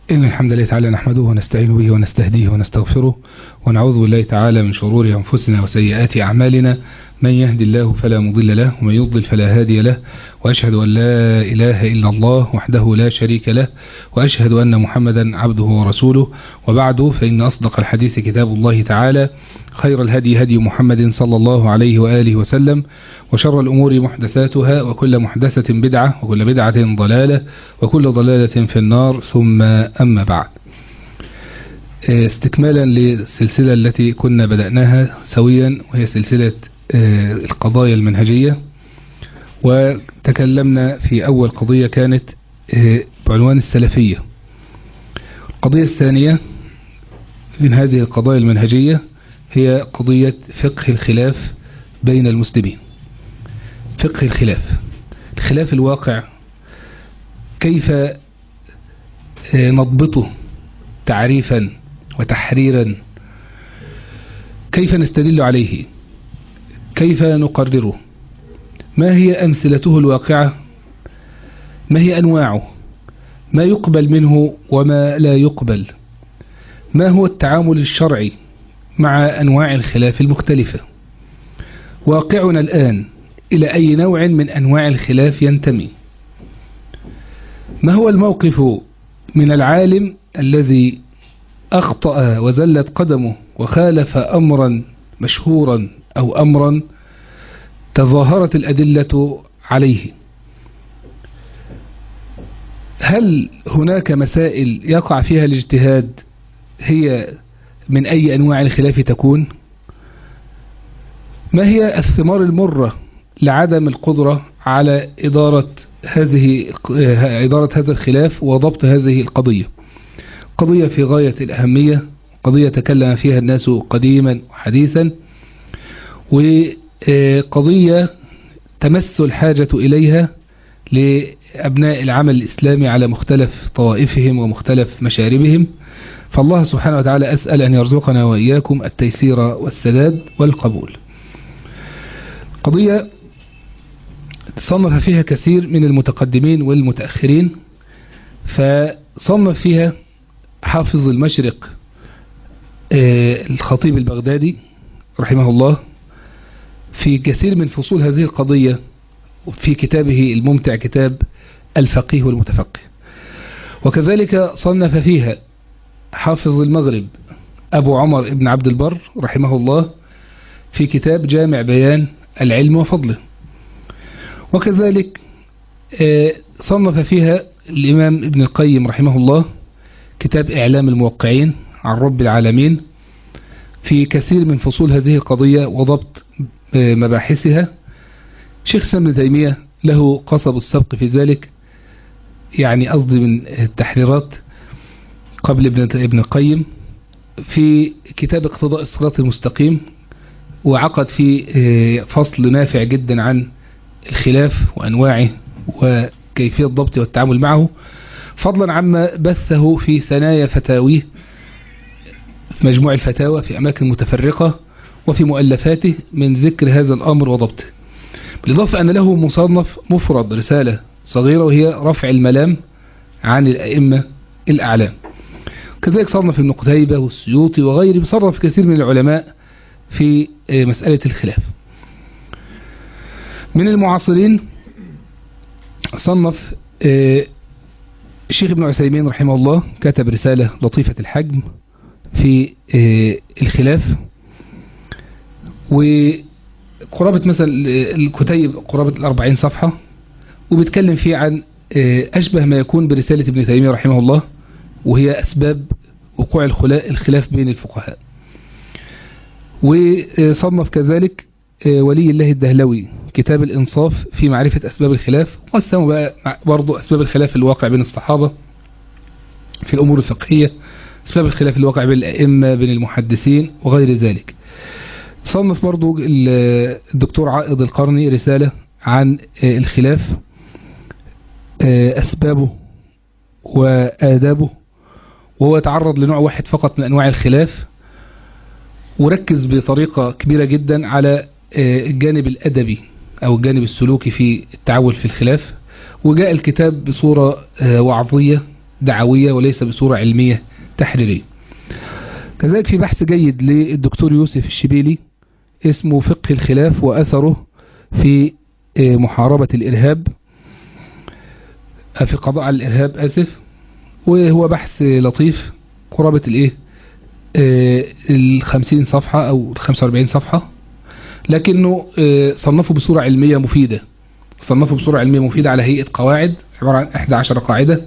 إن الحمد لله تعالى نحمده ونستعين به ونستهديه ونستغفره ونعوذ بالله تعالى من شرور أنفسنا وسيئات أعمالنا من يهدي الله فلا مضل له ومن يضلل فلا هادي له وأشهد أن لا إله إلا الله وحده لا شريك له وأشهد أن محمدا عبده ورسوله وبعد فإن أصدق الحديث كتاب الله تعالى خير الهدي هدي محمد صلى الله عليه وآله وسلم وشر الأمور محدثاتها وكل محدثة بدعة وكل بدعة ضلالة وكل ضلالة في النار ثم أما بعد استكمالا للسلسلة التي كنا بدأناها سويا وهي سلسلة القضايا المنهجية وتكلمنا في أول قضية كانت بعنوان السلفية القضية الثانية من هذه القضايا المنهجية هي قضية فقه الخلاف بين المسلمين فقه الخلاف الخلاف الواقع كيف نضبطه تعريفا وتحريرا كيف نستدل عليه كيف نقرره ما هي أمثلته الواقعة ما هي أنواعه ما يقبل منه وما لا يقبل ما هو التعامل الشرعي مع أنواع الخلاف المختلفة واقعنا الآن إلى أي نوع من أنواع الخلاف ينتمي ما هو الموقف من العالم الذي أخطأ وزلت قدمه وخالف أمرا مشهورا أو أمرا تظاهرت الأدلة عليه هل هناك مسائل يقع فيها الاجتهاد هي من أي أنواع الخلاف تكون ما هي الثمار المرة لعدم القدرة على إدارة هذه إدارة هذا الخلاف وضبط هذه القضية قضية في غاية الأهمية قضية تكلم فيها الناس قديما وحديثا وقضية تمس الحاجة إليها لأبناء العمل الإسلامي على مختلف طوائفهم ومختلف مشاربهم فالله سبحانه وتعالى أسأل أن يرزقنا وإياكم التيسير والسداد والقبول قضية صنف فيها كثير من المتقدمين والمتأخرين فصنف فيها حافظ المشرق الخطيب البغدادي رحمه الله في كثير من فصول هذه القضية في كتابه الممتع كتاب الفقيه والمتفقه وكذلك صنف فيها حافظ المغرب أبو عمر ابن عبد البر رحمه الله في كتاب جامع بيان العلم وفضله وكذلك صنف فيها الإمام ابن القيم رحمه الله كتاب إعلام الموقعين عن رب العالمين في كثير من فصول هذه القضية وضبط مباحثها شيخ سامي تيمية له قصب السبق في ذلك يعني قصدي من التحريرات قبل ابن ابن القيم في كتاب اقتضاء الصراط المستقيم وعقد في فصل نافع جدا عن الخلاف وأنواعه وكيفية الضبط والتعامل معه فضلا عما بثه في ثنايا فتاويه في مجموع الفتاوى في أماكن متفرقة وفي مؤلفاته من ذكر هذا الأمر وضبطه بالإضافة أن له مصنف مفرد رسالة صغيرة وهي رفع الملام عن الأئمة الأعلام كذلك صنف ابن قتيبة والسيوطي وغيره بصرف كثير من العلماء في مسألة الخلاف من المعاصرين صنف الشيخ ابن عثيمين رحمه الله كتب رسالة لطيفة الحجم في الخلاف وقرابة مثلا الكتيب قرابة الأربعين صفحة وبيتكلم فيه عن أشبه ما يكون برسالة ابن تيمية رحمه الله وهي أسباب وقوع الخلاف بين الفقهاء وصنف كذلك ولي الله الدهلوي كتاب الإنصاف في معرفة أسباب الخلاف وقسموا بقى برضو أسباب الخلاف الواقع بين الصحابة في الأمور الفقهية أسباب الخلاف الواقع بين الأئمة بين المحدثين وغير ذلك صنف برضو الدكتور عائض القرني رسالة عن الخلاف أسبابه وآدابه وهو يتعرض لنوع واحد فقط من أنواع الخلاف وركز بطريقة كبيرة جدا على الجانب الأدبي أو الجانب السلوكي في التعامل في الخلاف وجاء الكتاب بصورة وعظية دعوية وليس بصورة علمية تحريرية كذلك في بحث جيد للدكتور يوسف الشبيلي اسمه فقه الخلاف وأثره في محاربة الإرهاب في قضاء على الإرهاب أسف وهو بحث لطيف قرابة الإيه الخمسين صفحة أو الخمسة واربعين صفحة لكنه صنفه بصورة علمية مفيدة صنفه بصورة علمية مفيدة على هيئة قواعد عبارة عن 11 قاعدة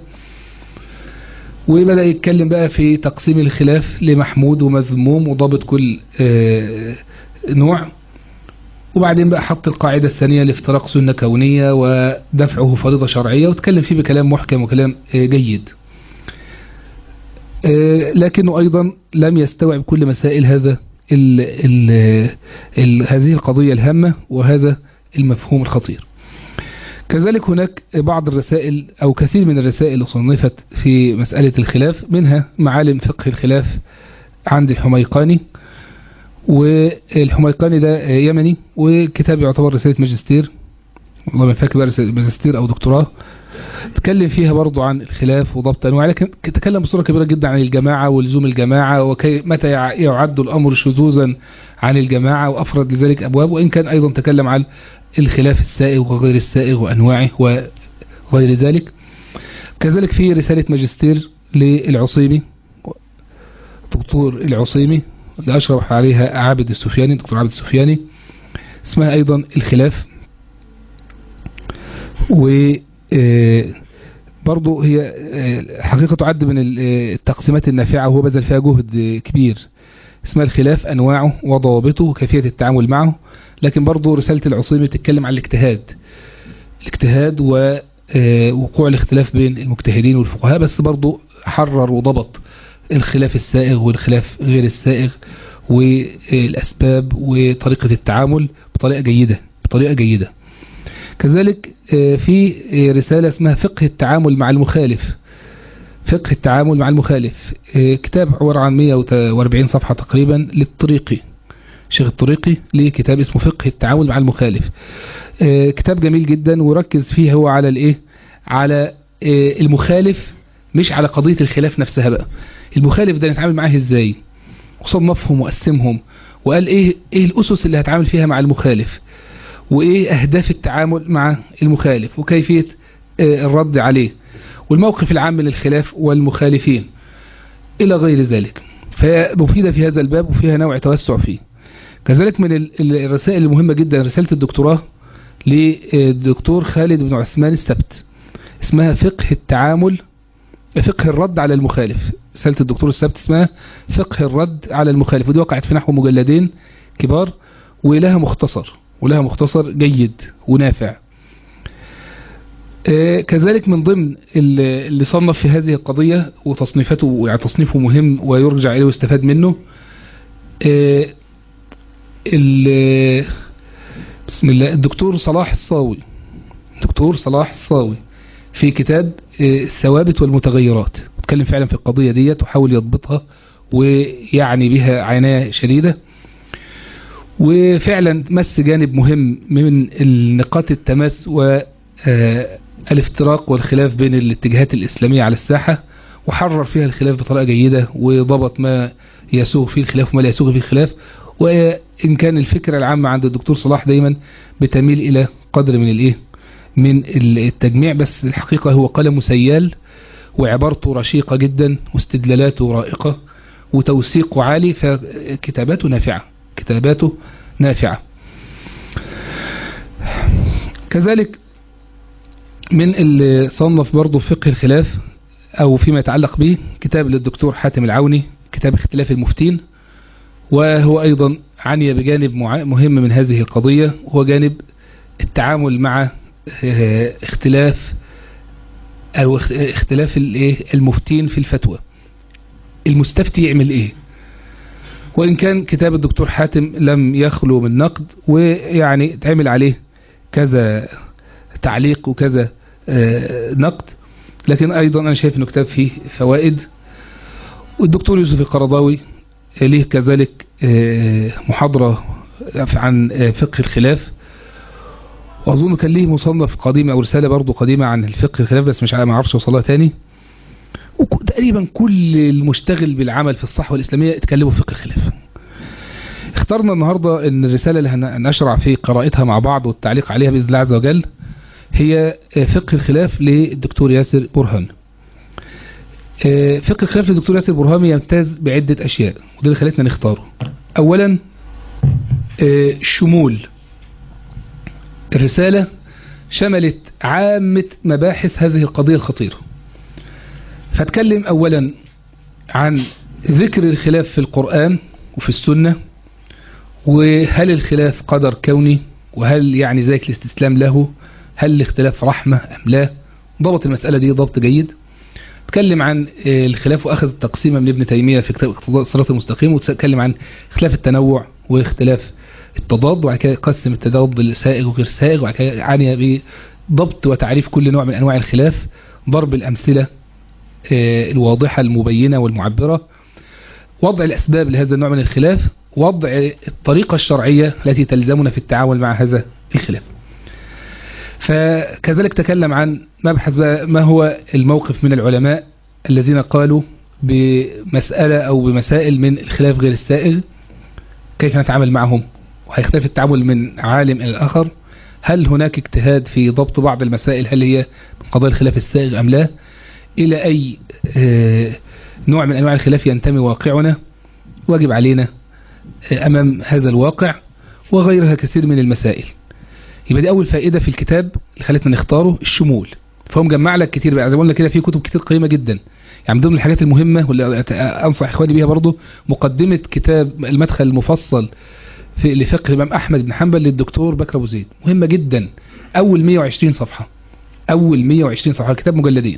وبدأ يتكلم بقى في تقسيم الخلاف لمحمود ومذموم وضابط كل نوع وبعدين بقى حط القاعدة الثانية لافتراق سنة كونية ودفعه فريضة شرعية وتكلم فيه بكلام محكم وكلام جيد لكنه أيضا لم يستوعب كل مسائل هذا ال ال ال هذه القضية الهامة وهذا المفهوم الخطير كذلك هناك بعض الرسائل أو كثير من الرسائل اللي صنفت في مسألة الخلاف منها معالم فقه الخلاف عند الحميقاني والحميقاني ده يمني وكتاب يعتبر رسالة ماجستير والله ما فاكر بقى رسالة ماجستير أو دكتوراه تكلم فيها برضو عن الخلاف وضبط أنواع لكن تكلم بصورة كبيرة جدا عن الجماعة ولزوم الجماعة ومتى يعد الأمر شذوذا عن الجماعة وأفرد لذلك أبواب وإن كان أيضا تكلم عن الخلاف السائغ وغير السائغ وأنواعه وغير ذلك كذلك في رسالة ماجستير للعصيمي دكتور العصيمي اللي أشرح عليها عابد السفياني دكتور عابد السفياني اسمها أيضا الخلاف و برضو هي حقيقة تعد من التقسيمات النافعة وهو بذل فيها جهد كبير اسمها الخلاف أنواعه وضوابطه وكيفية التعامل معه لكن برضو رسالة العصيمي تتكلم عن الاجتهاد الاجتهاد ووقوع الاختلاف بين المجتهدين والفقهاء بس برضو حرر وضبط الخلاف السائغ والخلاف غير السائغ والأسباب وطريقة التعامل بطريقة جيدة بطريقة جيدة كذلك في رسالة اسمها فقه التعامل مع المخالف فقه التعامل مع المخالف كتاب عبارة عن 140 صفحة تقريبا للطريقي شيخ الطريقي ليه كتاب اسمه فقه التعامل مع المخالف كتاب جميل جدا وركز فيه هو على الايه على المخالف مش على قضية الخلاف نفسها بقى المخالف ده نتعامل معاه ازاي وصنفهم وقسمهم وقال ايه ايه الاسس اللي هتعامل فيها مع المخالف وايه اهداف التعامل مع المخالف وكيفية الرد عليه والموقف العام من الخلاف والمخالفين الى غير ذلك فمفيدة في هذا الباب وفيها نوع توسع فيه كذلك من الرسائل المهمة جدا رسالة الدكتوراه للدكتور خالد بن عثمان السبت اسمها فقه التعامل فقه الرد على المخالف رسالة الدكتور السبت اسمها فقه الرد على المخالف ودي وقعت في نحو مجلدين كبار ولها مختصر ولها مختصر جيد ونافع آه كذلك من ضمن اللي صنف في هذه القضية وتصنيفاته يعني تصنيفه مهم ويرجع إليه ويستفاد منه آه بسم الله الدكتور صلاح الصاوي دكتور صلاح الصاوي في كتاب الثوابت والمتغيرات اتكلم فعلا في القضية دي وحاول يضبطها ويعني بها عناية شديدة وفعلا مس جانب مهم من النقاط التماس والافتراق والخلاف بين الاتجاهات الإسلامية على الساحة وحرر فيها الخلاف بطريقة جيدة وضبط ما يسوغ فيه الخلاف وما لا يسوغ فيه الخلاف وإن كان الفكرة العامة عند الدكتور صلاح دايما بتميل إلى قدر من الإيه من التجميع بس الحقيقة هو قلم سيال وعبارته رشيقة جدا واستدلالاته رائقة وتوثيقه عالي فكتاباته نافعة كتاباته نافعة كذلك من اللي صنف برضه فقه الخلاف أو فيما يتعلق به كتاب للدكتور حاتم العوني كتاب اختلاف المفتين وهو أيضا عني بجانب مهم من هذه القضية وهو جانب التعامل مع اختلاف أو اختلاف المفتين في الفتوى المستفتي يعمل ايه وإن كان كتاب الدكتور حاتم لم يخلو من نقد ويعني اتعمل عليه كذا تعليق وكذا نقد لكن أيضا أنا شايف أنه كتاب فيه فوائد والدكتور يوسف القرضاوي ليه كذلك محاضرة عن فقه الخلاف وأظن كان ليه مصنف قديم أو رسالة برضو قديمة عن الفقه الخلاف بس مش ما اعرفش وصلها تاني تقريبا كل المشتغل بالعمل في الصحوة الإسلامية اتكلموا في فقه الخلاف اخترنا النهاردة ان الرسالة اللي هنشرع في قراءتها مع بعض والتعليق عليها بإذن الله عز وجل هي فقه الخلاف للدكتور ياسر برهان فقه الخلاف للدكتور ياسر برهامي يمتاز بعدة أشياء وده اللي خلتنا نختاره أولا شمول الرسالة شملت عامة مباحث هذه القضية الخطيرة فاتكلم أولا عن ذكر الخلاف في القرآن وفي السنة وهل الخلاف قدر كوني وهل يعني ذلك الاستسلام له هل الاختلاف رحمة أم لا ضبط المسألة دي ضبط جيد تكلم عن الخلاف وأخذ تقسيمة من ابن تيمية في كتاب اقتضاء الصراط المستقيم وتكلم عن خلاف التنوع واختلاف التضاد وبعد كده قسم التضاد لسائغ وغير سائغ وبعد كده عني بضبط وتعريف كل نوع من أنواع الخلاف ضرب الأمثلة الواضحة المبينة والمعبرة وضع الأسباب لهذا النوع من الخلاف وضع الطريقة الشرعية التي تلزمنا في التعامل مع هذا الخلاف فكذلك تكلم عن مبحث ما هو الموقف من العلماء الذين قالوا بمسألة أو بمسائل من الخلاف غير السائغ كيف نتعامل معهم وهيختلف التعامل من عالم إلى الآخر هل هناك اجتهاد في ضبط بعض المسائل هل هي من قضايا الخلاف السائغ أم لا إلى أي نوع من أنواع الخلاف ينتمي واقعنا واجب علينا أمام هذا الواقع وغيرها كثير من المسائل يبقى دي أول فائدة في الكتاب اللي خلتنا نختاره الشمول فهو مجمع لك كتير بقى زي ما قلنا كده في كتب كتير قيمة جدا يعني من ضمن الحاجات المهمة واللي أنصح إخواني بيها برضو مقدمة كتاب المدخل المفصل في لفقه الإمام أحمد بن حنبل للدكتور بكر أبو زيد مهمة جدا أول 120 صفحة أول 120 صفحة كتاب مجلدين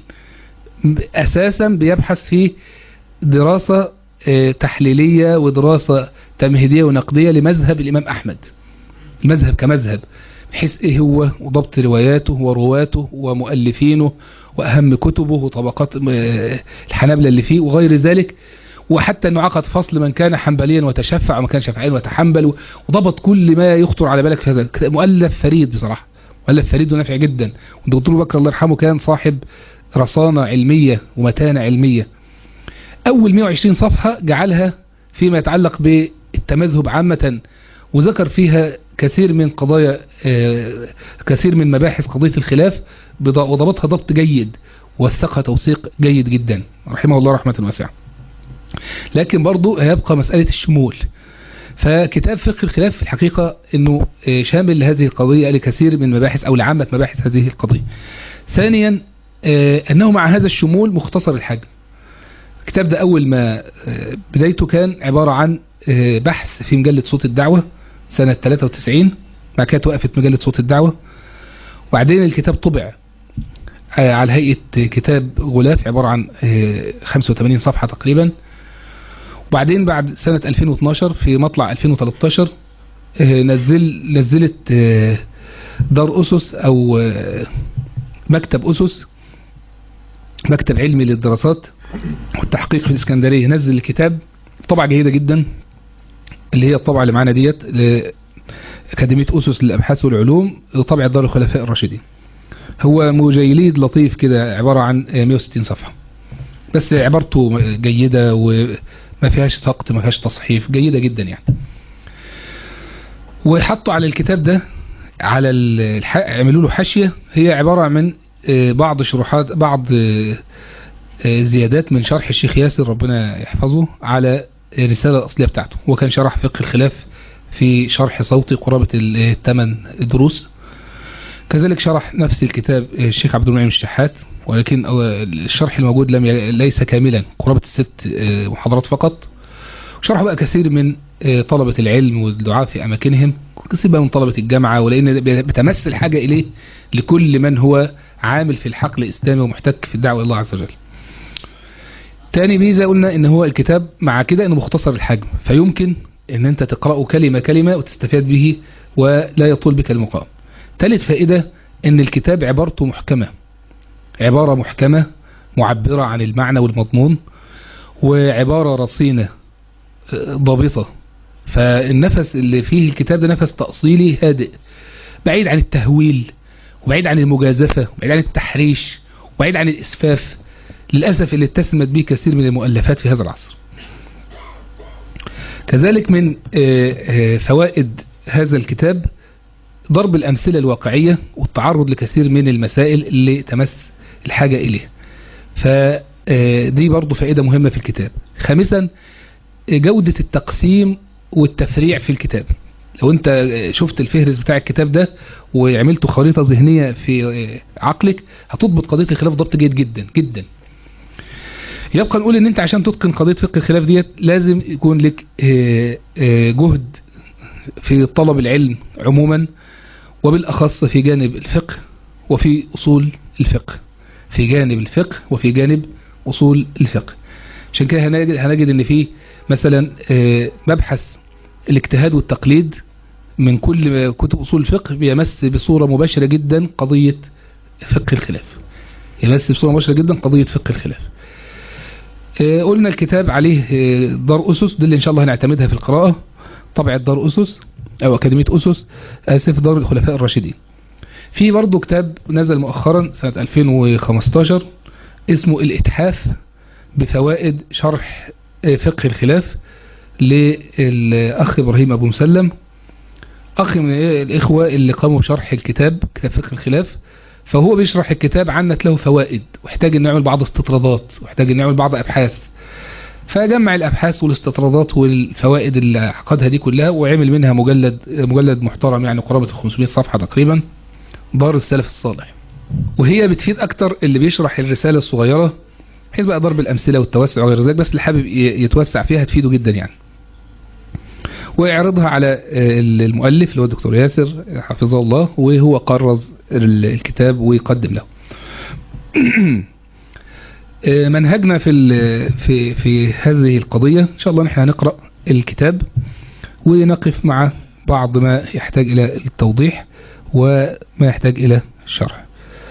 أساسا بيبحث في دراسة تحليلية ودراسة تمهيدية ونقدية لمذهب الإمام أحمد المذهب كمذهب بحيث إيه هو وضبط رواياته ورواته ومؤلفينه وأهم كتبه وطبقات الحنابلة اللي فيه وغير ذلك وحتى أنه عقد فصل من كان حنبليا وتشفع ومن كان شافعيا وتحنبل وضبط كل ما يخطر على بالك في هذا مؤلف فريد بصراحة مؤلف فريد ونافع جدا والدكتور بكر الله يرحمه كان صاحب رصانة علمية ومتانة علمية أول 120 صفحة جعلها فيما يتعلق بالتمذهب عامة وذكر فيها كثير من قضايا كثير من مباحث قضية الخلاف وضبطها ضبط جيد وثقها توثيق جيد جدا رحمه الله رحمة واسعة لكن برضو هيبقى مسألة الشمول فكتاب فقه الخلاف في الحقيقة انه شامل لهذه القضية لكثير من مباحث او لعامة مباحث هذه القضية ثانيا انه مع هذا الشمول مختصر الحجم الكتاب ده اول ما بدايته كان عبارة عن بحث في مجلة صوت الدعوة سنة 93 بعد كده وقفت مجلة صوت الدعوة وبعدين الكتاب طبع على هيئة كتاب غلاف عبارة عن 85 صفحة تقريبا وبعدين بعد سنة 2012 في مطلع 2013 نزل نزلت دار أسس أو مكتب أسس مكتب علمي للدراسات والتحقيق في الإسكندرية نزل الكتاب طبعة جيدة جدا اللي هي الطبعة اللي معانا ديت أكاديمية أسس للأبحاث والعلوم طبع دار الخلفاء الراشدين هو مجيليد لطيف كده عبارة عن 160 صفحة بس عبارته جيدة وما فيهاش سقط ما فيهاش تصحيف جيدة جدا يعني وحطوا على الكتاب ده على الح... عملوا له حاشية هي عبارة من بعض شروحات بعض زيادات من شرح الشيخ ياسر ربنا يحفظه على الرسالة الأصلية بتاعته هو كان شرح فقه الخلاف في شرح صوتي قرابة الثمان دروس كذلك شرح نفس الكتاب الشيخ عبد المنعم الشحات ولكن الشرح الموجود لم ي... ليس كاملا قرابة الست محاضرات فقط شرح بقى كثير من طلبة العلم والدعاء في أماكنهم كثير بقى من طلبة الجامعة ولأن بتمثل حاجة إليه لكل من هو عامل في الحقل الإسلامي ومحتك في الدعوة إلى الله عز وجل تاني ميزة قلنا ان هو الكتاب مع كده انه مختصر الحجم فيمكن ان انت تقرأه كلمة كلمة وتستفاد به ولا يطول بك المقام ثالث فائدة ان الكتاب عبارته محكمة عبارة محكمة معبرة عن المعنى والمضمون وعبارة رصينة ضابطة فالنفس اللي فيه الكتاب ده نفس تأصيلي هادئ بعيد عن التهويل وبعيد عن المجازفة وبعيد عن التحريش وبعيد عن الإسفاف للأسف اللي اتسمت به كثير من المؤلفات في هذا العصر كذلك من فوائد هذا الكتاب ضرب الأمثلة الواقعية والتعرض لكثير من المسائل اللي تمس الحاجة إليه فدي برضو فائدة مهمة في الكتاب خامسا جودة التقسيم والتفريع في الكتاب لو انت شفت الفهرس بتاع الكتاب ده وعملته خريطة ذهنية في عقلك هتضبط قضية الخلاف ضبط جيد جدا جدا يبقى نقول ان انت عشان تتقن قضية فقه الخلاف ديت لازم يكون لك جهد في طلب العلم عموما وبالأخص في جانب الفقه وفي أصول الفقه في جانب الفقه وفي جانب أصول الفقه عشان كده هنجد, هنجد ان في مثلا مبحث الاجتهاد والتقليد من كل كتب أصول الفقه بيمس بصورة مباشرة جدا قضية فقه الخلاف يمس بصورة مباشرة جدا قضية فقه الخلاف قلنا الكتاب عليه دار أسس دي اللي إن شاء الله هنعتمدها في القراءة طبعة دار أسس أو أكاديمية أسس آسف دار الخلفاء الراشدين في برضه كتاب نزل مؤخرا سنة 2015 اسمه الإتحاف بفوائد شرح فقه الخلاف للأخ إبراهيم أبو مسلم أخ من الإخوة اللي قاموا بشرح الكتاب كتاب فقه الخلاف فهو بيشرح الكتاب عنت له فوائد واحتاج أن نعمل بعض استطرادات واحتاج أن نعمل بعض أبحاث فجمع الأبحاث والاستطرادات والفوائد اللي عقدها دي كلها وعمل منها مجلد مجلد محترم يعني قرابة 500 صفحة تقريبا دار السلف الصالح وهي بتفيد أكتر اللي بيشرح الرسالة الصغيرة بحيث بقى ضرب الأمثلة والتوسع وغير ذلك بس اللي حابب يتوسع فيها تفيده جدا يعني ويعرضها على المؤلف اللي هو الدكتور ياسر حفظه الله وهو قرز الكتاب ويقدم له منهجنا في في في هذه القضية إن شاء الله نحن هنقرأ الكتاب ونقف مع بعض ما يحتاج إلى التوضيح وما يحتاج إلى الشرح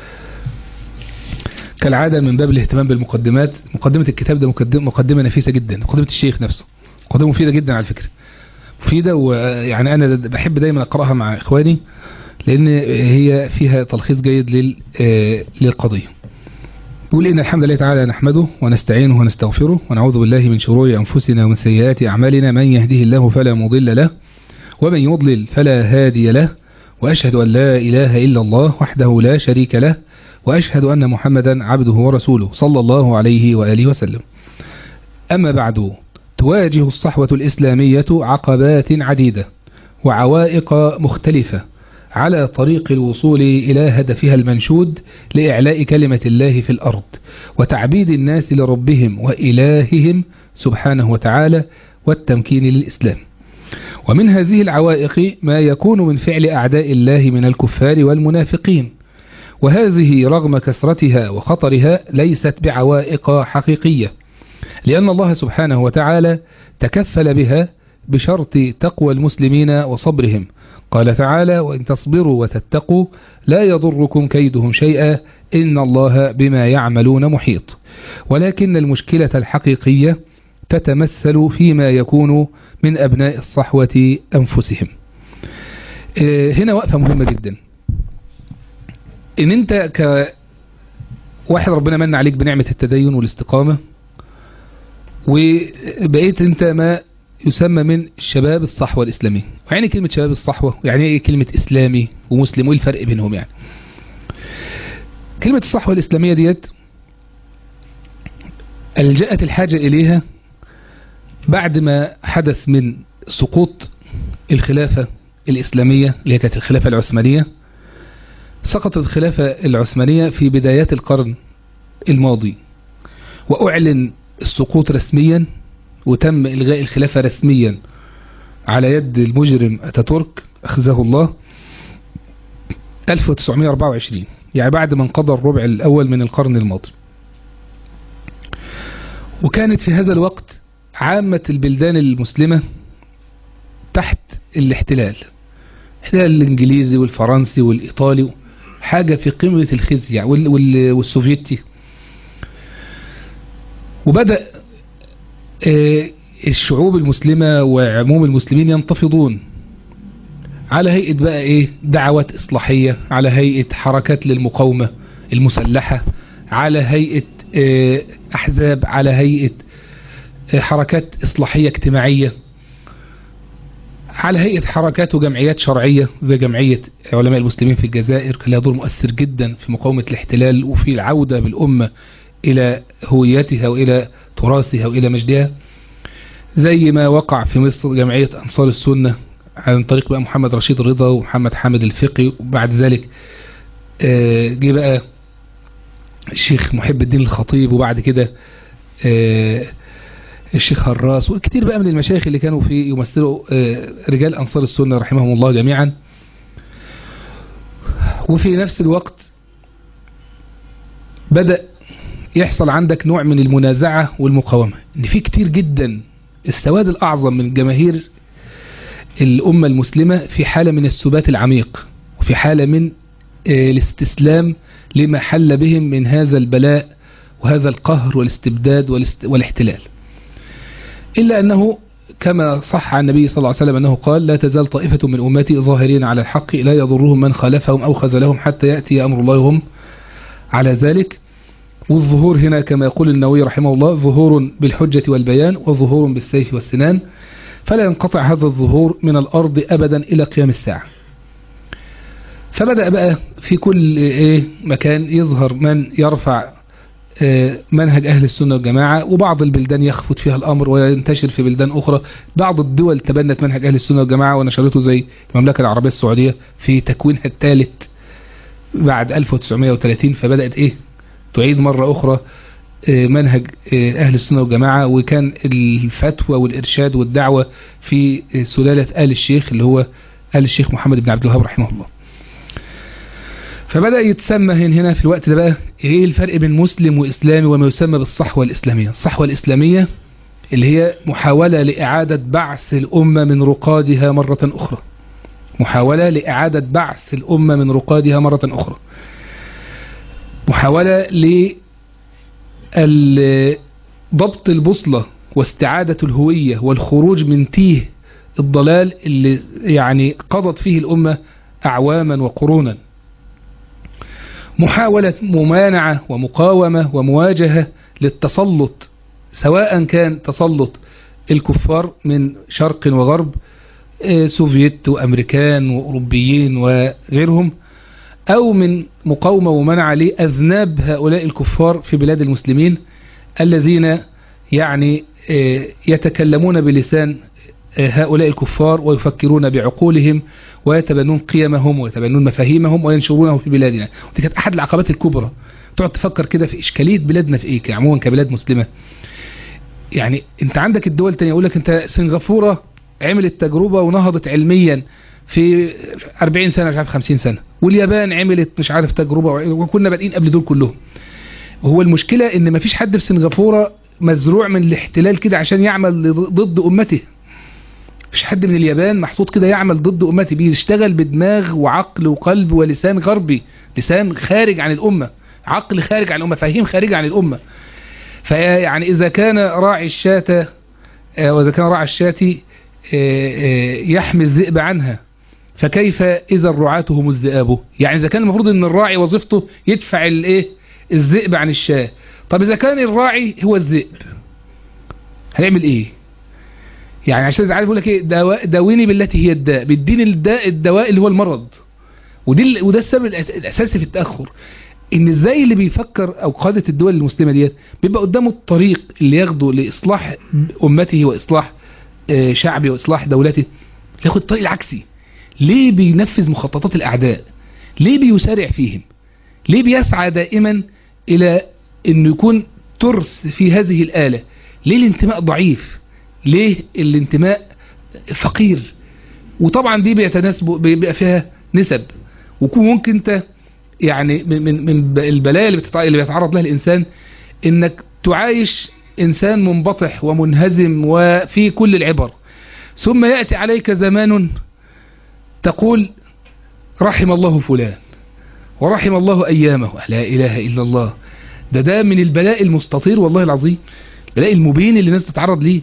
كالعادة من باب الاهتمام بالمقدمات مقدمة الكتاب ده مقدمة نفيسة جدا مقدمة الشيخ نفسه مقدمة مفيدة جدا على فكرة مفيدة ويعني أنا بحب دايما أقرأها مع إخواني لأن هي فيها تلخيص جيد للقضية يقول إن الحمد لله تعالى نحمده ونستعينه ونستغفره ونعوذ بالله من شرور أنفسنا ومن سيئات أعمالنا من يهده الله فلا مضل له ومن يضلل فلا هادي له وأشهد أن لا إله إلا الله وحده لا شريك له وأشهد أن محمدا عبده ورسوله صلى الله عليه وآله وسلم أما بعد تواجه الصحوة الإسلامية عقبات عديدة وعوائق مختلفة على طريق الوصول إلى هدفها المنشود لإعلاء كلمة الله في الأرض وتعبيد الناس لربهم وإلههم سبحانه وتعالى والتمكين للإسلام ومن هذه العوائق ما يكون من فعل أعداء الله من الكفار والمنافقين وهذه رغم كثرتها وخطرها ليست بعوائق حقيقية لأن الله سبحانه وتعالى تكفل بها بشرط تقوى المسلمين وصبرهم قال تعالى وإن تصبروا وتتقوا لا يضركم كيدهم شيئا إن الله بما يعملون محيط ولكن المشكلة الحقيقية تتمثل فيما يكون من أبناء الصحوة أنفسهم هنا وقفة مهمة جدا إن أنت كواحد ربنا من عليك بنعمة التدين والاستقامة وبقيت أنت ما يسمى من شباب الصحوة الإسلامية يعني كلمة شباب الصحوة يعني ايه كلمة إسلامي ومسلم وايه الفرق بينهم يعني كلمة الصحوة الإسلامية ديت ألجأت الحاجة إليها بعد ما حدث من سقوط الخلافة الإسلامية اللي هي كانت الخلافة العثمانية سقطت الخلافة العثمانية في بدايات القرن الماضي وأعلن السقوط رسميا وتم إلغاء الخلافة رسميا على يد المجرم أتاتورك أخذه الله 1924 يعني بعد ما انقضى الربع الأول من القرن الماضي وكانت في هذا الوقت عامة البلدان المسلمة تحت الاحتلال الاحتلال الانجليزي والفرنسي والايطالي حاجة في قمة الخزي والسوفيتي وبدأ الشعوب المسلمة وعموم المسلمين ينتفضون على هيئة بقى ايه دعوات اصلاحية على هيئة حركات للمقاومة المسلحة على هيئة آه، أحزاب على هيئة آه، حركات إصلاحية اجتماعية على هيئة حركات وجمعيات شرعية زي جمعية علماء المسلمين في الجزائر كان لها دور مؤثر جدا في مقاومة الاحتلال وفي العودة بالأمة إلى هويتها وإلى تراثها وإلى مجدها زي ما وقع في مصر جمعية أنصار السنة عن طريق بقى محمد رشيد رضا ومحمد حامد الفقي وبعد ذلك آه، جه بقى الشيخ محب الدين الخطيب وبعد كده آه، الشيخ هراس وكتير بقى من المشايخ اللي كانوا في يمثلوا آه، رجال أنصار السنة رحمهم الله جميعا وفي نفس الوقت بدأ يحصل عندك نوع من المنازعة والمقاومة ان في كتير جدا السواد الأعظم من جماهير الأمة المسلمة في حالة من السبات العميق وفي حالة من آه، الاستسلام لما حل بهم من هذا البلاء وهذا القهر والاستبداد والاست- والاحتلال إلا أنه كما صح عن النبي صلى الله عليه وسلم أنه قال لا تزال طائفة من أمتي ظاهرين على الحق لا يضرهم من خالفهم أو خذلهم حتى يأتي أمر الله هم على ذلك والظهور هنا كما يقول النووي رحمه الله ظهور بالحجة والبيان وظهور بالسيف والسنان فلا ينقطع هذا الظهور من الأرض أبدا إلى قيام الساعة فبدأ بقى في كل إيه مكان يظهر من يرفع آه، منهج أهل السنة والجماعة وبعض البلدان يخفت فيها الأمر وينتشر في بلدان أخرى بعض الدول تبنت منهج أهل السنة والجماعة ونشرته زي المملكة العربية السعودية في تكوينها الثالث بعد 1930 فبدأت إيه تعيد مرة أخرى آه، منهج آه، أهل السنة والجماعة وكان الفتوى والإرشاد والدعوة في آه، سلالة آل الشيخ اللي هو آل الشيخ محمد بن عبد الوهاب رحمه الله فبدأ يتسمى هنا هنا في الوقت ده بقى ايه الفرق بين مسلم وإسلامي وما يسمى بالصحوة الإسلامية الصحوة الإسلامية اللي هي محاولة لإعادة بعث الأمة من رقادها مرة أخرى محاولة لإعادة بعث الأمة من رقادها مرة أخرى محاولة لضبط البوصلة واستعادة الهوية والخروج من تيه الضلال اللي يعني قضت فيه الأمة أعواما وقرونا محاولة ممانعة ومقاومة ومواجهة للتسلط سواء كان تسلط الكفار من شرق وغرب آه، سوفيت وأمريكان وأوروبيين وغيرهم أو من مقاومة ومنع لأذناب هؤلاء الكفار في بلاد المسلمين الذين يعني آه، يتكلمون بلسان آه، هؤلاء الكفار ويفكرون بعقولهم ويتبنون قيمهم ويتبنون مفاهيمهم وينشرونه في بلادنا ودي كانت أحد العقبات الكبرى تقعد تفكر كده في إشكالية بلادنا في إيه عموما كبلاد مسلمة يعني انت عندك الدول التانية يقول لك انت سنغافورة عملت تجربة ونهضت علميا في 40 سنة مش عارف 50 سنة واليابان عملت مش عارف تجربة وكنا بادئين قبل دول كلهم هو المشكلة ان مفيش حد في سنغافورة مزروع من الاحتلال كده عشان يعمل ضد امته مفيش حد من اليابان محطوط كده يعمل ضد امته بيشتغل بدماغ وعقل وقلب ولسان غربي لسان خارج عن الامة عقل خارج عن الامة فهيم خارج عن الامة فيعني إذا كان راعي الشاة آه، وإذا كان راعي الشاة آه، آه، يحمي الذئب عنها فكيف إذا الرعاة هم الذئاب يعني إذا كان المفروض أن الراعي وظيفته يدفع الإيه الذئب عن الشاة طب إذا كان الراعي هو الذئب هيعمل إيه يعني عشان عارف يقول لك إيه دوا- داويني بالتي هي الداء بيديني الداء الدواء اللي هو المرض ودي ال- وده السبب الأس- الأساسي في التأخر ان ازاي اللي بيفكر او قادة الدول المسلمة ديت بيبقى قدامه الطريق اللي ياخده لاصلاح امته واصلاح آه، شعبه واصلاح دولته ياخد الطريق العكسي ليه بينفذ مخططات الاعداء ليه بيسارع فيهم ليه بيسعى دائما الى انه يكون ترس في هذه الآلة ليه الانتماء ضعيف ليه الانتماء فقير وطبعا دي بيتناسب بيبقى فيها نسب وكون ممكن انت يعني من من من البلايا اللي بتتع- اللي بيتعرض لها الانسان انك تعايش انسان منبطح ومنهزم وفي كل العبر ثم يأتي عليك زمان تقول رحم الله فلان ورحم الله أيامه لا إله إلا الله ده ده من البلاء المستطير والله العظيم البلاء المبين اللي الناس تتعرض ليه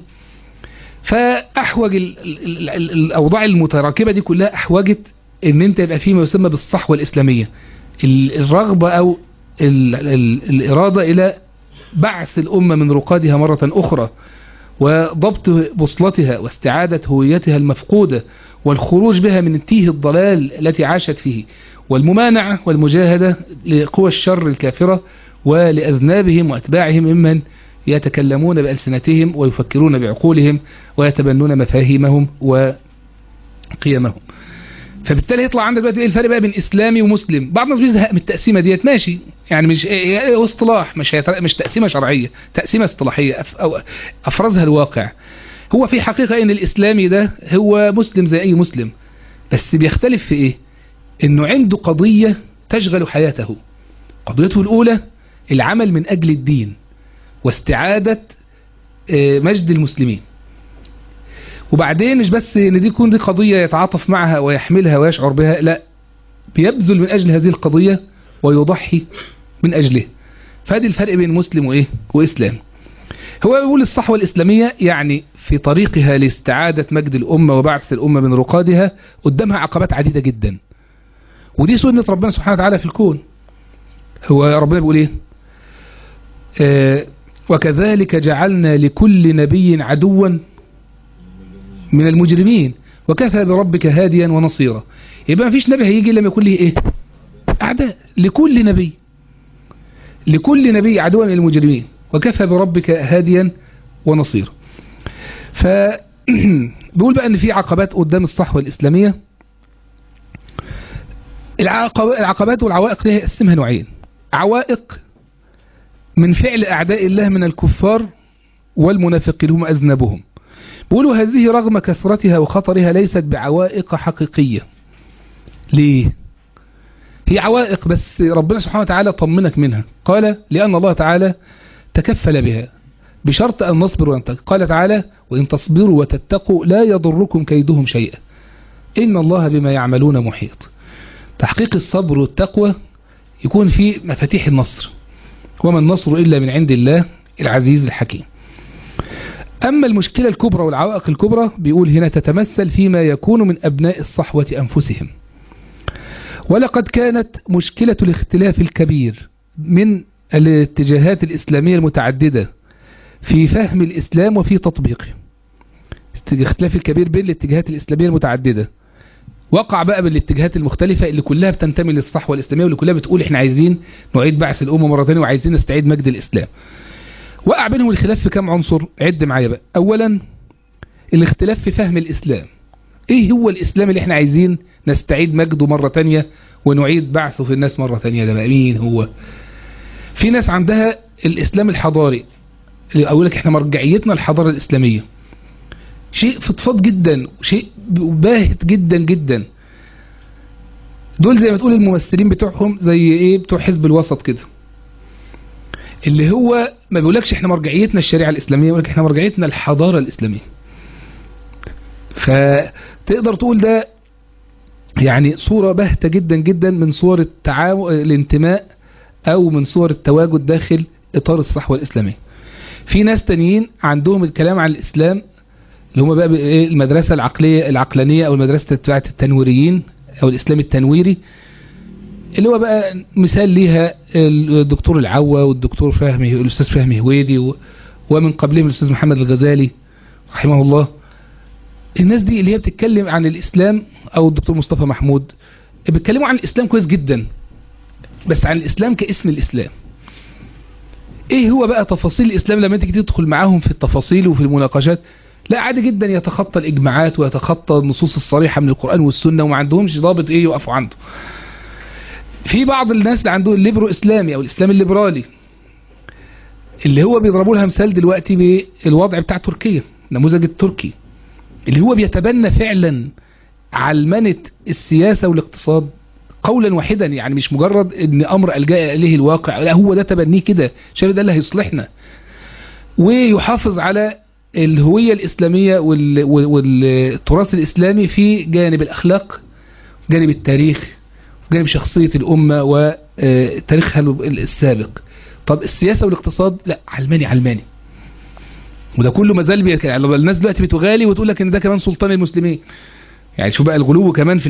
فأحوج ال ال ال الأوضاع المتراكبة دي كلها أحوجت ان انت يبقى فيه ما يسمى بالصحوة الإسلامية ال- الرغبة أو ال ال الإرادة إلى بعث الأمة من رقادها مرة أخرى وضبط بوصلتها واستعادة هويتها المفقودة والخروج بها من تيه الضلال التي عاشت فيه والممانعة والمجاهدة لقوى الشر الكافرة ولأذنابهم وأتباعهم ممن يتكلمون بألسنتهم ويفكرون بعقولهم ويتبنون مفاهيمهم وقيمهم فبالتالي يطلع عندك دلوقتي ايه الفرق بقى بين اسلامي ومسلم بعض الناس بيزهق من التقسيمه ديت ماشي يعني مش إيه إيه اصطلاح مش هيتر... مش تقسيمه شرعيه تقسيمه اصطلاحيه أف... أو افرزها الواقع هو في حقيقه ان الاسلامي ده هو مسلم زي اي مسلم بس بيختلف في ايه انه عنده قضيه تشغل حياته قضيته الاولى العمل من اجل الدين واستعاده مجد المسلمين وبعدين مش بس ان دي تكون دي قضية يتعاطف معها ويحملها ويشعر بها لا بيبذل من اجل هذه القضية ويضحي من اجله فهذه الفرق بين مسلم وايه واسلام هو يقول الصحوة الاسلامية يعني في طريقها لاستعادة مجد الامة وبعث الامة من رقادها قدامها عقبات عديدة جدا ودي سنة ربنا سبحانه وتعالى في الكون هو ربنا بيقول ايه آه وكذلك جعلنا لكل نبي عدوا من المجرمين وكفى بربك هاديا ونصيرا يبقى ما فيش نبي هيجي لما يكون له ايه اعداء لكل نبي لكل نبي عدوا من المجرمين وكفى بربك هاديا ونصيرا ف بيقول بقى ان في عقبات قدام الصحوه الاسلاميه العقبات والعوائق دي هيقسمها نوعين عوائق من فعل اعداء الله من الكفار والمنافقين هم اذنبهم بيقولوا هذه رغم كثرتها وخطرها ليست بعوائق حقيقية ليه هي عوائق بس ربنا سبحانه وتعالى طمنك منها قال لأن الله تعالى تكفل بها بشرط أن نصبر ونتقي قال تعالى وإن تصبروا وتتقوا لا يضركم كيدهم شيئا إن الله بما يعملون محيط تحقيق الصبر والتقوى يكون في مفاتيح النصر وما النصر إلا من عند الله العزيز الحكيم أما المشكلة الكبرى والعوائق الكبرى بيقول هنا تتمثل فيما يكون من أبناء الصحوة أنفسهم ولقد كانت مشكلة الاختلاف الكبير من الاتجاهات الإسلامية المتعددة في فهم الإسلام وفي تطبيقه الاختلاف الكبير بين الاتجاهات الإسلامية المتعددة وقع بقى بالاتجاهات المختلفة اللي كلها بتنتمي للصحوة الإسلامية واللي كلها بتقول احنا عايزين نعيد بعث الأمة مرة ثانيه وعايزين نستعيد مجد الإسلام وقع بينهم الخلاف في كم عنصر عد معايا بقى اولا الاختلاف في فهم الاسلام ايه هو الاسلام اللي احنا عايزين نستعيد مجده مرة تانية ونعيد بعثه في الناس مرة تانية ده بقى مين هو في ناس عندها الاسلام الحضاري اللي اقول لك احنا مرجعيتنا الحضارة الاسلامية شيء فضفاض جدا شيء باهت جدا جدا دول زي ما تقول الممثلين بتوعهم زي ايه بتوع حزب الوسط كده اللي هو ما بيقولكش احنا مرجعيتنا الشريعة الإسلامية يقولك احنا مرجعيتنا الحضارة الإسلامية فتقدر تقول ده يعني صورة باهتة جدا جدا من صور التعاون الانتماء أو من صور التواجد داخل إطار الصحوة الإسلامية في ناس تانيين عندهم الكلام عن الإسلام اللي هم بقى المدرسة العقلية العقلانية أو المدرسة بتاعت التنويريين أو الإسلام التنويري اللي هو بقى مثال ليها الدكتور العوا والدكتور فهمي الأستاذ فهمي هويدي ومن قبلهم الأستاذ محمد الغزالي رحمه الله الناس دي اللي هي بتتكلم عن الإسلام أو الدكتور مصطفى محمود بيتكلموا عن الإسلام كويس جدا بس عن الإسلام كاسم الإسلام ايه هو بقى تفاصيل الإسلام لما تيجي تدخل معاهم في التفاصيل وفي المناقشات لا عادي جدا يتخطى الإجماعات ويتخطى النصوص الصريحة من القرآن والسنة وما عندهمش ضابط ايه يقفوا عنده في بعض الناس اللي عندهم الليبرو اسلامي او الاسلام الليبرالي اللي هو بيضربوا لها مثال دلوقتي بالوضع بتاع تركيا النموذج التركي اللي هو بيتبنى فعلا علمنة السياسة والاقتصاد قولا واحدا يعني مش مجرد ان امر الجاء اليه الواقع لا هو ده تبنيه كده شايف ده اللي هيصلحنا ويحافظ على الهوية الاسلامية والتراث الاسلامي في جانب الاخلاق جانب التاريخ جانب شخصية الأمة وتاريخها السابق طب السياسة والاقتصاد لا علماني علماني وده كله مازال بيتكلم يعني الناس دلوقتي بتغالي وتقول لك ان ده كمان سلطان المسلمين يعني شوف بقى الغلو كمان في الايه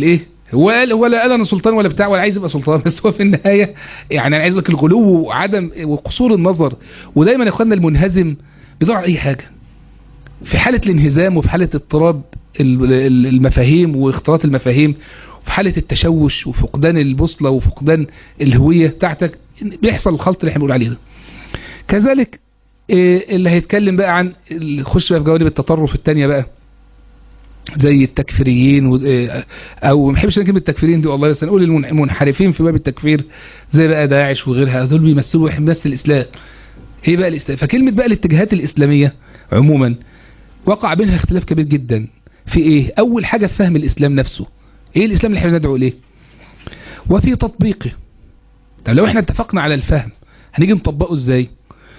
هو قال هو لا قال انا سلطان ولا بتاع ولا عايز يبقى سلطان بس هو في النهايه يعني انا عايز لك الغلو وعدم وقصور النظر ودايما يا اخوانا المنهزم بيدور على اي حاجه في حاله الانهزام وفي حاله اضطراب ال- ال- المفاهيم واختلاط المفاهيم وفي حاله التشوش وفقدان البوصله وفقدان الهويه بتاعتك بيحصل الخلط اللي احنا بنقول عليه ده كذلك إيه اللي هيتكلم بقى عن اللي يخش بقى في جوانب التطرف التانية بقى زي التكفيريين و... إيه او ما بحبش أنا كلمه التكفيريين دي والله بس نقول المن- المنحرفين في باب التكفير زي بقى داعش وغيرها دول بيمثلوا واحد بس الاسلام ايه بقى الاسلام فكلمه بقى الاتجاهات الاسلاميه عموما وقع بينها اختلاف كبير جدا في ايه اول حاجه في فهم الاسلام نفسه ايه الاسلام اللي احنا ندعو اليه وفي تطبيقه طب لو احنا اتفقنا على الفهم هنيجي نطبقه ازاي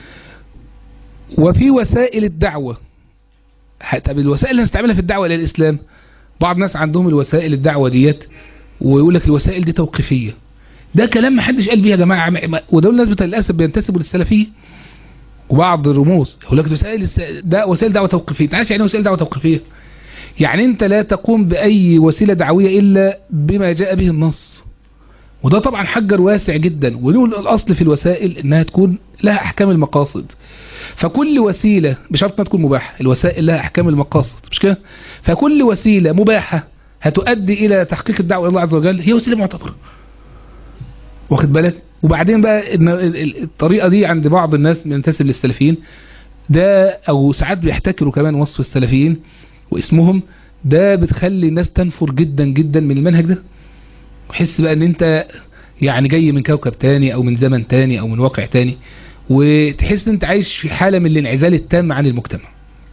وفي وسائل الدعوة ح- طب الوسائل اللي هنستعملها في الدعوة إلى الإسلام بعض الناس عندهم الوسائل الدعوة ديت ويقول لك الوسائل دي توقيفية ده كلام ما حدش قال بيه يا جماعة ما- ما- ودول الناس بتاع للأسف بينتسبوا للسلفية وبعض الرموز يقول لك وسائل الس- ده وسائل دعوة توقيفية انت عارف يعني ايه وسائل دعوة توقيفية يعني انت لا تقوم بأي وسيلة دعوية إلا بما جاء به النص وده طبعا حجر واسع جدا ونقول الأصل في الوسائل إنها تكون لها أحكام المقاصد فكل وسيلة بشرط انها تكون مباحة الوسائل لها أحكام المقاصد مش كده فكل وسيلة مباحة هتؤدي إلى تحقيق الدعوة إلى الله عز وجل هي وسيلة معتبرة واخد بالك وبعدين بقى إن ال- ال- الطريقة دي عند بعض الناس بينتسب للسلفيين ده أو ساعات بيحتكروا كمان وصف السلفيين واسمهم ده بتخلي الناس تنفر جدا جدا من المنهج ده وحس بقى ان انت يعني جاي من كوكب تاني او من زمن تاني او من واقع تاني وتحس ان انت عايش في حالة من الانعزال التام عن المجتمع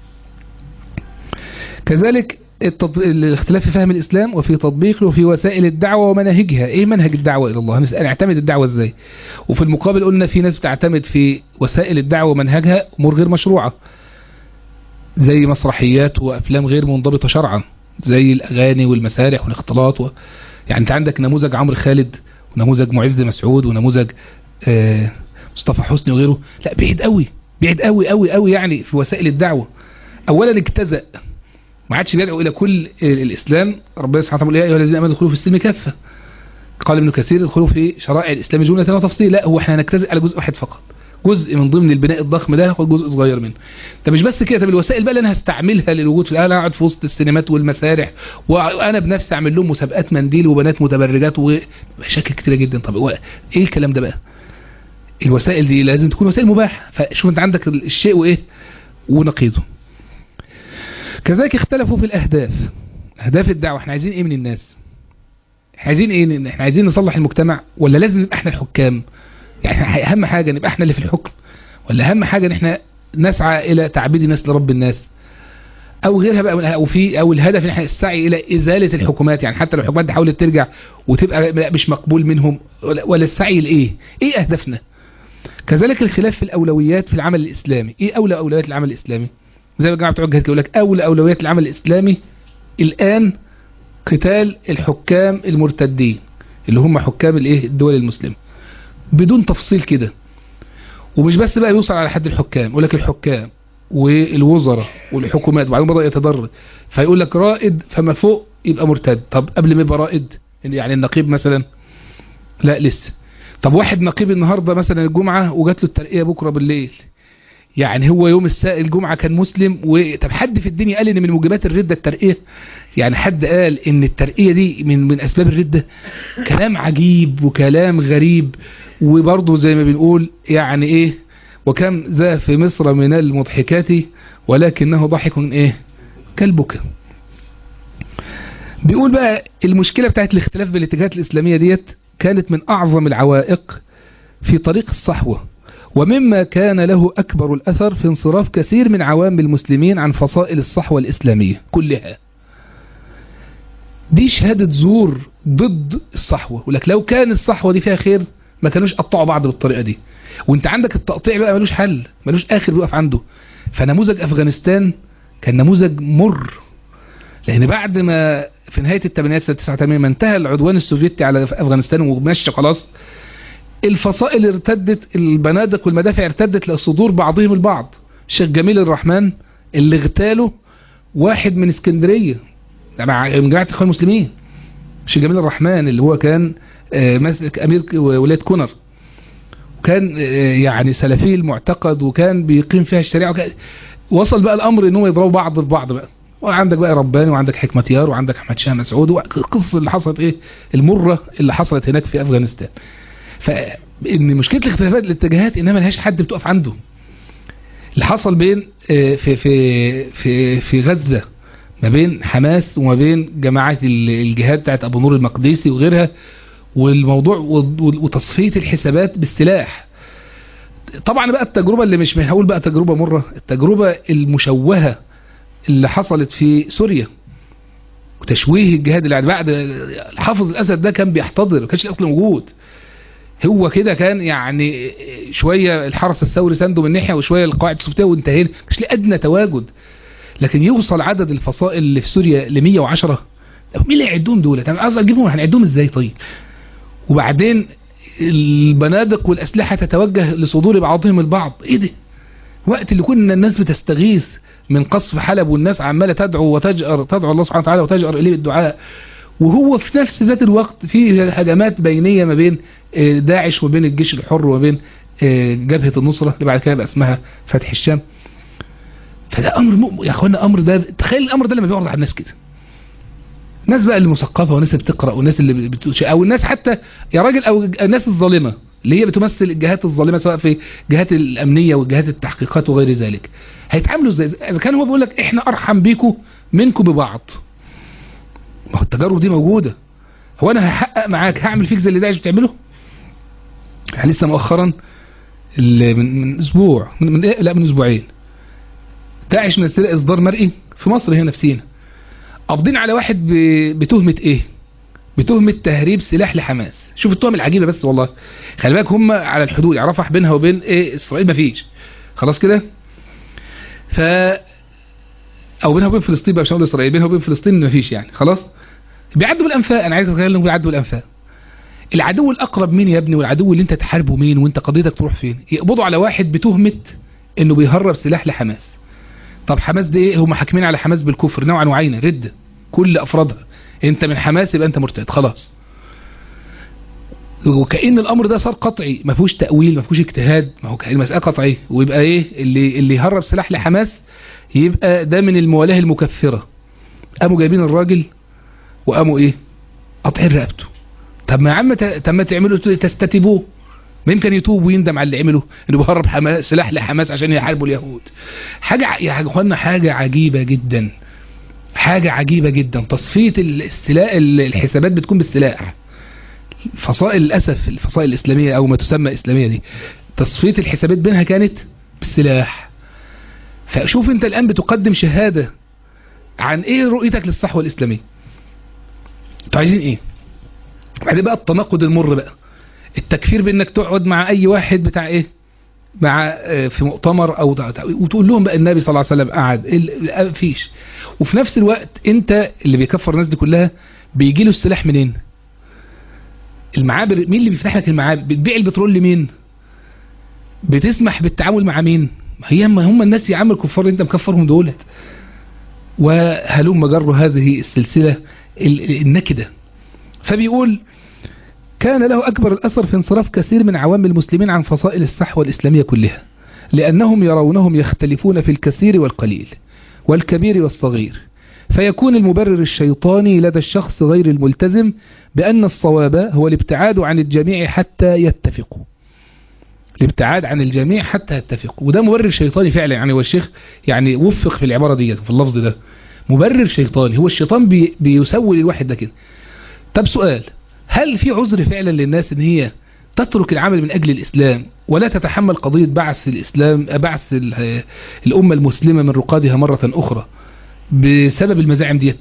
كذلك التط... الاختلاف في فهم الإسلام وفي تطبيقه وفي وسائل الدعوة ومناهجها ايه منهج الدعوة إلى الله هنس- نعتمد الدعوة ازاي وفي المقابل قلنا في ناس بتعتمد في وسائل الدعوة ومنهجها أمور غير مشروعة زي مسرحيات وأفلام غير منضبطة شرعا زي الأغاني والمسارح والاختلاط و... يعني انت عندك نموذج عمرو خالد ونموذج معز مسعود ونموذج آه مصطفى حسني وغيره لا بعيد قوي بعيد قوي قوي قوي يعني في وسائل الدعوة اولا اجتزأ ما عادش بيدعو الى كل الاسلام ربنا سبحانه وتعالى يقول يا ايها الذين امنوا ادخلوا في السلم كافه قال ابن كثير ادخلوا في شرائع الاسلام جمله وتفصيل لا هو احنا هنجتزئ على جزء واحد فقط جزء من ضمن البناء الضخم ده هو جزء صغير منه طب مش بس كده طب الوسائل بقى اللي انا هستعملها للوجود في انا اقعد في وسط السينمات والمسارح وانا بنفسي اعمل لهم مسابقات منديل وبنات متبرجات ومشاكل كتيره جدا طب هو ايه الكلام ده بقى الوسائل دي لازم تكون وسائل مباحه فشوف انت عندك الشيء وايه ونقيضه كذلك اختلفوا في الاهداف اهداف الدعوه احنا عايزين ايه من الناس احنا عايزين ايه احنا عايزين نصلح المجتمع ولا لازم نبقى احنا الحكام يعني اهم حاجه نبقى احنا اللي في الحكم ولا اهم حاجه ان احنا نسعى الى تعبيد الناس لرب الناس او غيرها بقى او في او الهدف ان احنا السعي الى ازاله الحكومات يعني حتى لو الحكومات دي حاولت ترجع وتبقى مش مقبول منهم ولا, ولا السعي لايه ايه اهدافنا كذلك الخلاف في الاولويات في العمل الاسلامي ايه اولى اولويات العمل الاسلامي زي ما الجماعه بتوع الجهاد يقول لك اولى اولويات العمل الاسلامي الان قتال الحكام المرتدين اللي هم حكام الايه الدول المسلمه بدون تفصيل كده ومش بس بقى يوصل على حد الحكام يقول لك الحكام والوزراء والحكومات وبعدين بدأ يتدرج فيقول لك رائد فما فوق يبقى مرتد طب قبل ما يبقى رائد يعني النقيب مثلا لا لسه طب واحد نقيب النهاردة مثلا الجمعة وجات له الترقية بكرة بالليل يعني هو يوم الساء الجمعة كان مسلم و... طب حد في الدنيا قال ان من موجبات الردة الترقية يعني حد قال ان الترقية دي من من اسباب الردة كلام عجيب وكلام غريب وبرضه زي ما بنقول يعني ايه وكم ذا في مصر من المضحكات ولكنه ضحك ايه كالبكاء بيقول بقى المشكلة بتاعت الاختلاف بالاتجاهات الاسلامية ديت كانت من اعظم العوائق في طريق الصحوة ومما كان له أكبر الأثر في انصراف كثير من عوام المسلمين عن فصائل الصحوة الإسلامية كلها دي شهادة زور ضد الصحوة ولك لو كان الصحوة دي فيها خير ما كانوش قطعوا بعض بالطريقة دي وانت عندك التقطيع بقى ملوش حل ملوش آخر بيقف عنده فنموذج أفغانستان كان نموذج مر لأن بعد ما في نهاية الثمانينات سنة 89 ما انتهى العدوان السوفيتي على أفغانستان ومشى خلاص الفصائل ارتدت البنادق والمدافع ارتدت لصدور بعضهم البعض الشيخ جميل الرحمن اللي اغتاله واحد من اسكندرية مع جماعة اخوان المسلمين الشيخ جميل الرحمن اللي هو كان آه، ماسك امير ك- ولايه كونر وكان آه، يعني سلفي المعتقد وكان بيقيم فيها الشريعه وكان وصل بقى الامر ان هم يضربوا بعض ببعض بقى وعندك بقى رباني وعندك حكمتيار وعندك احمد شاه مسعود والقصه اللي حصلت ايه المره اللي حصلت هناك في افغانستان فان مشكله الاختلافات الاتجاهات انما ملهاش حد بتقف عنده اللي حصل بين آه، في في في في غزه ما بين حماس وما بين جماعات ال- الجهاد بتاعت ابو نور المقدسي وغيرها والموضوع و- وتصفيه الحسابات بالسلاح طبعا بقى التجربه اللي مش هقول بقى تجربه مره التجربه المشوهه اللي حصلت في سوريا وتشويه الجهاد اللي بعد الحافظ الاسد ده كان بيحتضر ما كانش اصلا موجود هو كده كان يعني شويه الحرس الثوري سنده من ناحيه وشويه القواعد السوفيتيه وانتهينا مش ليه ادنى تواجد لكن يوصل عدد الفصائل اللي في سوريا ل 110 طب مين اللي هيعدهم دول طب عايز اجيبهم هنعدهم ازاي طيب وبعدين البنادق والاسلحه تتوجه لصدور بعضهم البعض ايه ده وقت اللي كنا الناس بتستغيث من قصف حلب والناس عماله تدعو وتجأر تدعو الله سبحانه وتعالى وتجأر اليه بالدعاء وهو في نفس ذات الوقت في هجمات بينيه ما بين آه، داعش وبين الجيش الحر وبين آه، جبهه النصره اللي بعد كده بقى اسمها فتح الشام فده امر مؤ... يا اخوانا امر ده تخيل الامر ده لما بيعرض على الناس كده الناس بقى اللي مثقفه والناس اللي بتقرا والناس اللي بت... او الناس حتى يا راجل او الناس الظالمه اللي هي بتمثل الجهات الظالمه سواء في جهات الامنيه وجهات التحقيقات وغير ذلك هيتعاملوا ازاي اذا كان هو بيقول لك احنا ارحم بيكم منكم ببعض ما هو التجارب دي موجوده هو انا هحقق معاك هعمل فيك زي اللي داعش بتعمله يعني لسه مؤخرا اللي من, من اسبوع من, من إيه؟ لا من اسبوعين داعش منزل اصدار مرئي في مصر هنا في سينا قابضين على واحد ب- بتهمه ايه بتهمه تهريب سلاح لحماس شوف التهم العجيبه بس والله خلي بالك هم على الحدود يعني رفح بينها وبين ايه اسرائيل مفيش خلاص كده ف او بينها وبين فلسطين بقى مش هقول اسرائيل بينها وبين فلسطين مفيش يعني خلاص بيعدوا بالانفاق انا عايز اتخيل انهم بيعدوا بالانفاق العدو الاقرب مين يا ابني والعدو اللي انت تحاربه مين وانت قضيتك تروح فين يقبضوا على واحد بتهمه انه بيهرب سلاح لحماس طب حماس دي ايه هم حاكمين على حماس بالكفر نوعا وعينا رده كل افرادها انت من حماس يبقى انت مرتد خلاص وكأن الامر ده صار قطعي ما فيهوش تأويل ما فيهوش اجتهاد ما هو المسألة قطعية ويبقى ايه اللي اللي يهرب سلاح لحماس يبقى ده من الموالاه المكفرة قاموا جايبين الراجل وقاموا ايه قاطعين رقبته طب ما يا عم ت- طب ما تعملوا تستتبوه ما يمكن يتوب ويندم على اللي عمله انه بيهرب حماس سلاح لحماس عشان يحاربوا اليهود حاجة ع- يا اخوانا حاجة عجيبة جدا حاجة عجيبة جدا تصفية السلاح الحسابات بتكون بالسلاح فصائل للأسف الفصائل الإسلامية أو ما تسمى إسلامية دي تصفية الحسابات بينها كانت بالسلاح فشوف أنت الآن بتقدم شهادة عن إيه رؤيتك للصحوة الإسلامية انتوا عايزين إيه بعدين بقى التناقض المر بقى التكفير بأنك تقعد مع أي واحد بتاع إيه مع آه، في مؤتمر او وتقول لهم بقى النبي صلى الله عليه وسلم قعد ال- مفيش وفي نفس الوقت انت اللي بيكفر الناس دي كلها بيجي له السلاح منين المعابر مين اللي بيفتح لك المعابر بتبيع البترول لمين بتسمح بالتعامل مع مين ما هي ما هم الناس يا عم الكفار اللي انت مكفرهم دولت وهلم جر هذه السلسلة ال- النكدة فبيقول كان له أكبر الأثر في انصراف كثير من عوام المسلمين عن فصائل الصحوة الإسلامية كلها لأنهم يرونهم يختلفون في الكثير والقليل والكبير والصغير فيكون المبرر الشيطاني لدى الشخص غير الملتزم بأن الصواب هو الابتعاد عن الجميع حتى يتفقوا الابتعاد عن الجميع حتى يتفقوا وده مبرر شيطاني فعلا يعني هو الشيخ يعني وفق في العبارة دي في اللفظ ده مبرر شيطاني هو الشيطان بي بيسول الواحد ده كده طب سؤال هل في عذر فعلا للناس ان هي تترك العمل من اجل الاسلام ولا تتحمل قضية بعث الاسلام بعث ال- الامة المسلمة من رقادها مرة اخرى بسبب المزاعم ديت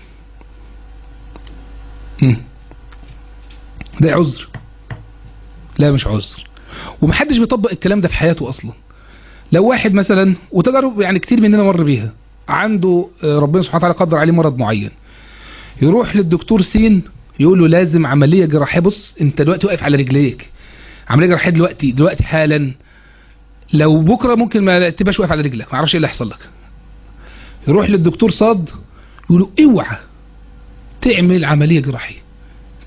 مم. ده عذر لا مش عذر ومحدش بيطبق الكلام ده في حياته اصلا لو واحد مثلا وتجارب يعني كتير مننا مر بيها عنده آه، ربنا سبحانه وتعالى قدر عليه مرض معين يروح للدكتور سين يقول له لازم عملية جراحية بص انت دلوقتي واقف على رجليك عملية جراحية دلوقتي دلوقتي حالا لو بكرة ممكن ما تبقاش واقف على رجلك ما اعرفش ايه اللي هيحصل لك يروح للدكتور صاد يقول له اوعى تعمل عملية جراحية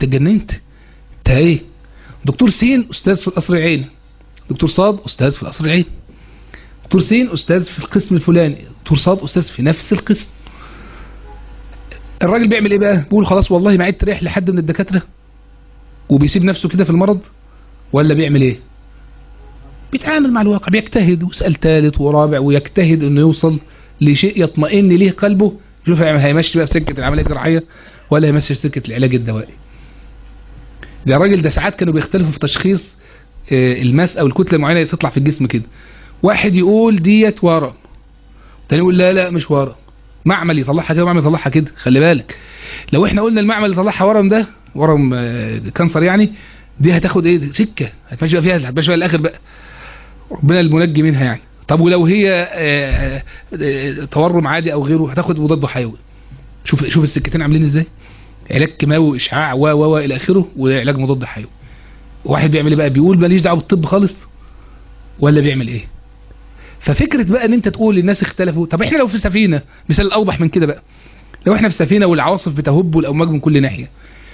انت اتجننت انت ايه دكتور سين استاذ في القصر العيني دكتور صاد استاذ في القصر العيني دكتور سين استاذ في القسم الفلاني دكتور صاد استاذ في نفس القسم الراجل بيعمل ايه بقى بيقول خلاص والله ما عدت رايح لحد من الدكاتره وبيسيب نفسه كده في المرض ولا بيعمل ايه بيتعامل مع الواقع بيجتهد ويسال ثالث ورابع ويجتهد انه يوصل لشيء يطمئن ليه قلبه شوف هيمشي بقى في سكه العمليه الجراحيه ولا هيمشي في سكه العلاج الدوائي ده الراجل ده ساعات كانوا بيختلفوا في تشخيص الماس او الكتله المعينه اللي تطلع في الجسم كده واحد يقول ديت ورم تاني يقول لا لا مش ورم معمل يطلعها كده ومعمل يطلعها كده خلي بالك لو احنا قلنا المعمل اللي يطلعها ورم ده ورم كانسر يعني دي هتاخد ايه سكه هتمشي بقى فيها هتمشي بقى الاخر بقى ربنا المنجي منها يعني طب ولو هي تورم عادي او غيره هتاخد مضاد حيوي شوف شوف السكتين عاملين ازاي علاج كيماوي واشعاع و و الى اخره وعلاج مضاد حيوي واحد بيعمل ايه بقى بيقول ماليش دعوه بالطب خالص ولا بيعمل ايه ففكره بقى ان انت تقول الناس اختلفوا طب احنا لو في سفينه مثال اوضح من كده بقى لو احنا في سفينه والعواصف بتهب والامواج من كل ناحيه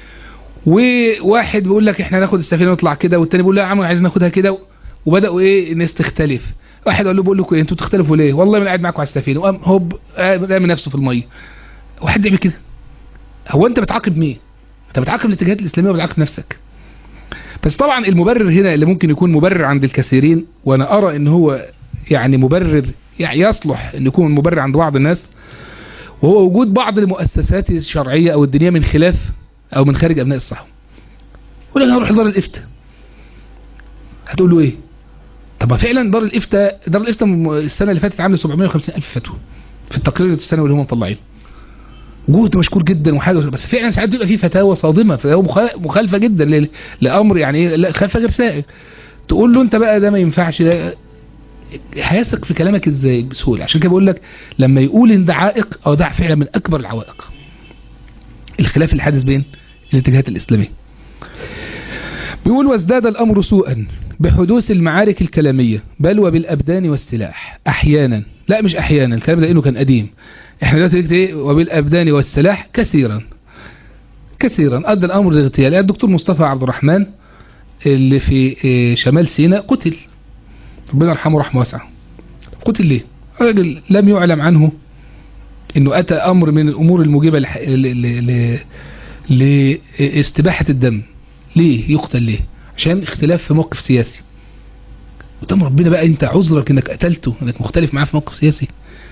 وواحد بيقول لك احنا ناخد السفينه نطلع كده والتاني بيقول لا يا عم عايزين ناخدها كده وبداوا ايه الناس تختلف واحد قال له بقول لكم ايه انتوا تختلفوا ليه والله ما قاعد معاكم على السفينه وقام هوب رامي نفسه في الميه واحد يعمل كده هو انت بتعاقب مين انت بتعاقب الاتجاهات الاسلاميه وبتعاقب نفسك بس طبعا المبرر هنا اللي ممكن يكون مبرر عند الكثيرين وانا ارى ان هو يعني مبرر يعني يصلح ان يكون مبرر عند بعض الناس وهو وجود بعض المؤسسات الشرعيه او الدينيه من خلاف او من خارج ابناء الصحوه يقول لك هروح دار الافتاء هتقول له ايه طب فعلا دار الافتاء دار الافتاء السنه اللي فاتت عامله 750 الف فتوى في التقرير السنوي اللي هم مطلعينه جهد مشكور جدا وحاجه بس فعلا ساعات بيبقى فيه فتاوى صادمه فهو مخالفه جدا لامر يعني لا خلفه غير سائغ تقول له انت بقى ده ما ينفعش ده هيثق في كلامك ازاي بسهوله عشان كده بقول لك لما يقول ان ده عائق او ده فعلا من اكبر العوائق الخلاف الحادث بين الاتجاهات الاسلاميه بيقول وازداد الامر سوءا بحدوث المعارك الكلاميه بل وبالابدان والسلاح احيانا لا مش احيانا الكلام ده انه كان قديم احنا دلوقتي ايه وبالابدان والسلاح كثيرا كثيرا ادى الامر لاغتيال الدكتور مصطفى عبد الرحمن اللي في شمال سيناء قتل ربنا يرحمه رحمه واسعه قتل ليه راجل لم يعلم عنه انه اتى امر من الامور الموجبه لح... ل... ل... ل... لاستباحه الدم ليه يقتل ليه عشان اختلاف في موقف سياسي قدام ربنا بقى انت عذرك انك قتلته انك مختلف معاه في موقف سياسي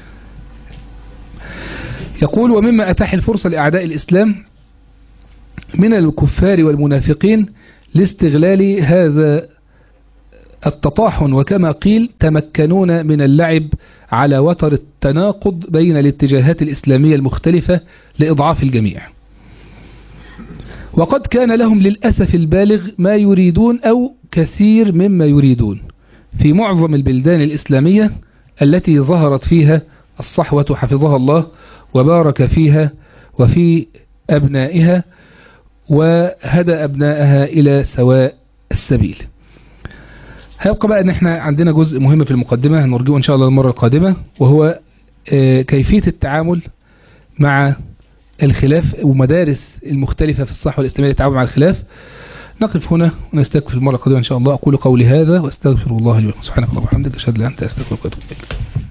يقول ومما أتاح الفرصة لأعداء الإسلام من الكفار والمنافقين لاستغلال هذا التطاحن وكما قيل تمكنون من اللعب على وتر التناقض بين الاتجاهات الإسلامية المختلفة لإضعاف الجميع وقد كان لهم للأسف البالغ ما يريدون أو كثير مما يريدون في معظم البلدان الإسلامية التي ظهرت فيها الصحوة حفظها الله وبارك فيها وفي أبنائها وهدى أبنائها إلى سواء السبيل هيبقى بقى ان احنا عندنا جزء مهم في المقدمة هنرجوه ان شاء الله المرة القادمة وهو كيفية التعامل مع الخلاف ومدارس المختلفة في الصحوة الإسلامية للتعامل مع الخلاف نقف هنا ونستكفي المرة القادمة إن شاء الله أقول قولي هذا وأستغفر الله لي ولكم سبحانك اللهم وبحمدك أشهد أن لا إله إلا أنت أستغفرك وأتوب إليك